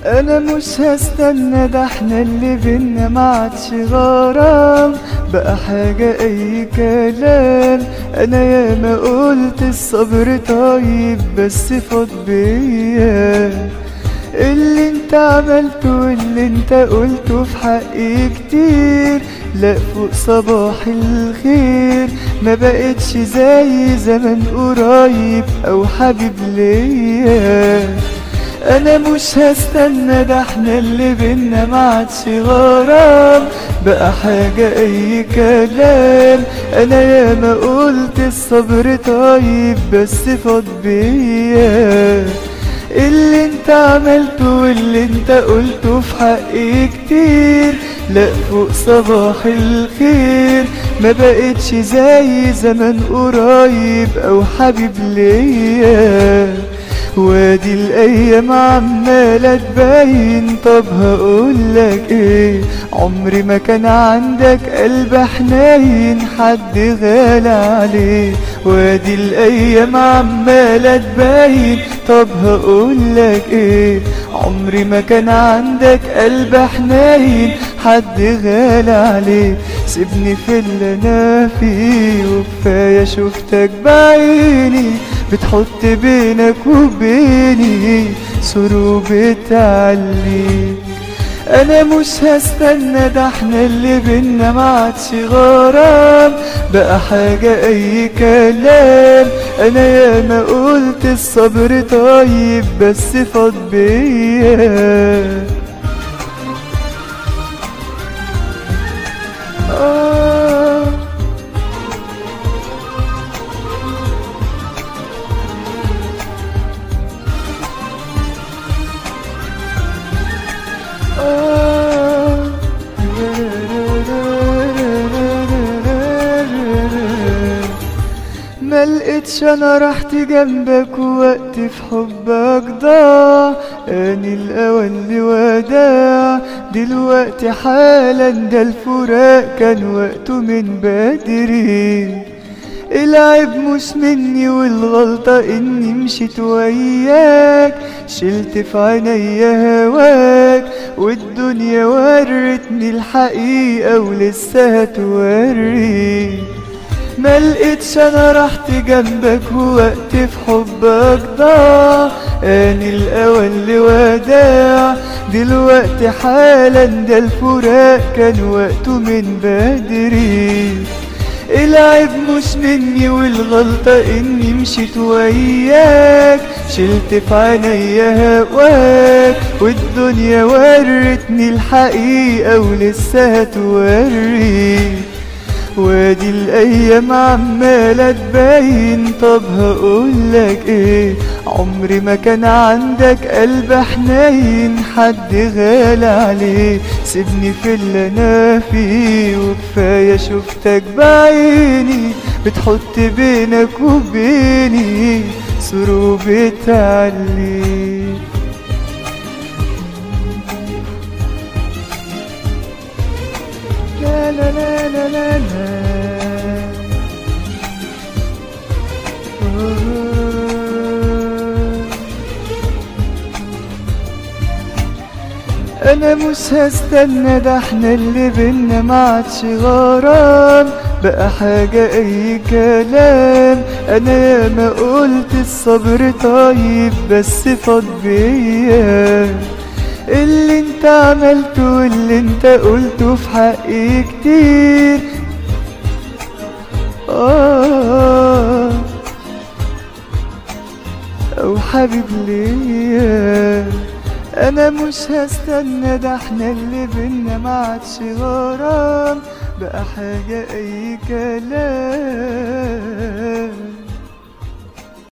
انا مش هستنى ده احنا اللي بينا ما عادش غرام بقى حاجة اي كلام انا ياما قلت الصبر طيب بس فاض بيا اللي انت عملته واللي انت قلته في حقي كتير لا فوق صباح الخير ما بقتش زي زمن قريب او حبيب ليا انا مش هستنى ده احنا اللي بينا ما عادش غرام بقى حاجة اي كلام انا ياما قلت الصبر طيب بس فاض بيا اللي انت عملته واللي انت قلته في حقي كتير لا فوق صباح الخير ما بقتش زي زمن قريب او حبيب ليا وادي الايام عمالة تبين طب هقولك ايه عمري ما كان عندك قلب حنين حد غالى عليه وادي الايام عمالة تبين طب هقولك ايه عمري ما كان عندك قلب حنين حد غالى عليه سيبني في اللي انا فيه وكفايه شفتك بعيني بتحط بينك وبيني سروب تعليق انا مش هستنى ده احنا اللي بينا ما عادش غرام بقى حاجة اي كلام انا ياما قلت الصبر طيب بس فاض بيا آه ما لقيتش انا رحت جنبك ووقت في حبك ضاع اني الاول لوداع دلوقتي حالا ده الفراق كان وقته من بدري العيب مش مني والغلطة اني مشيت وياك شلت في عينيا هواك والدنيا ورتني الحقيقة ولسه هتوريك ما لقيتش انا رحت جنبك ووقت في حبك ضاع اني الاول لوداع دلوقتي حالا ده الفراق كان وقته من بدري العيب مش مني والغلطة اني مشيت وياك شلت في عينيا هواك والدنيا ورتني الحقيقة ولسه هتوريك وادي الايام عمالة تبين طب هقولك ايه عمري ما كان عندك قلب حنين حد غالى عليه سيبني في اللي انا فيه وكفاية شفتك بعيني بتحط بينك وبيني سروب تعليق لا لا لا لا لا لا انا مش هستنى ده احنا اللي بينا ما عادش غرام بقى حاجة اي كلام انا ياما قلت الصبر طيب بس فاض بيا اللي انت عملته واللي انت قلته في حقي كتير آه او حبيب ليا انا مش هستنى ده احنا اللي بينا ما عادش غرام بقى حاجة اي كلام